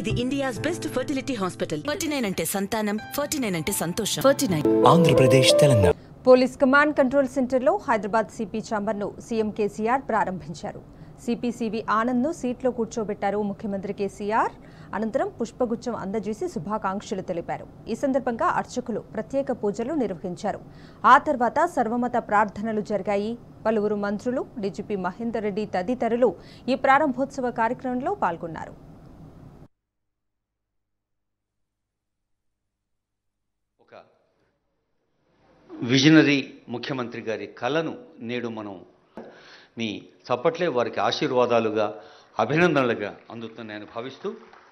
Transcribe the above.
ఇది India's best fertility hospital forty nine అంటే సంతానం ఫార్టీ నైన్ అంటే సంతోషం forty nine Andhra Pradesh Telangana police command control సెంటర్లో హైదరాబాద్ సిపి ఛాంబర్ను సీఎం కేసీఆర్ ప్రారంభించారు సిపి సివి ఆనంద్ను సీట్లో కూర్చోబెట్టారు ముఖ్యమంత్రి కేసీఆర్ అనంతరం పుష్పగుచ్చం అందజేసి శుభాకాంక్షలు తెలిపారు ఈ సందర్భంగా అర్చకులు ప్రత్యేక పూజలు నిర్వహించారు ఆ తర్వాత సర్వమత ప్రార్థనలు జరిగాయి పలువురు మంత్రులు డీజీపీ మహేందర్ రెడ్డి తదితరులు ఈ ప్రారంభోత్సవ కార్యక్రమంలో పాల్గొన్నారు ఒక విజనరీ ముఖ్యమంత్రి గారి కళను నేడు మనం మీ చప్పట్లే వారికి ఆశీర్వాదాలుగా అభినందనలుగా అందుతున్నాయని భావిస్తూ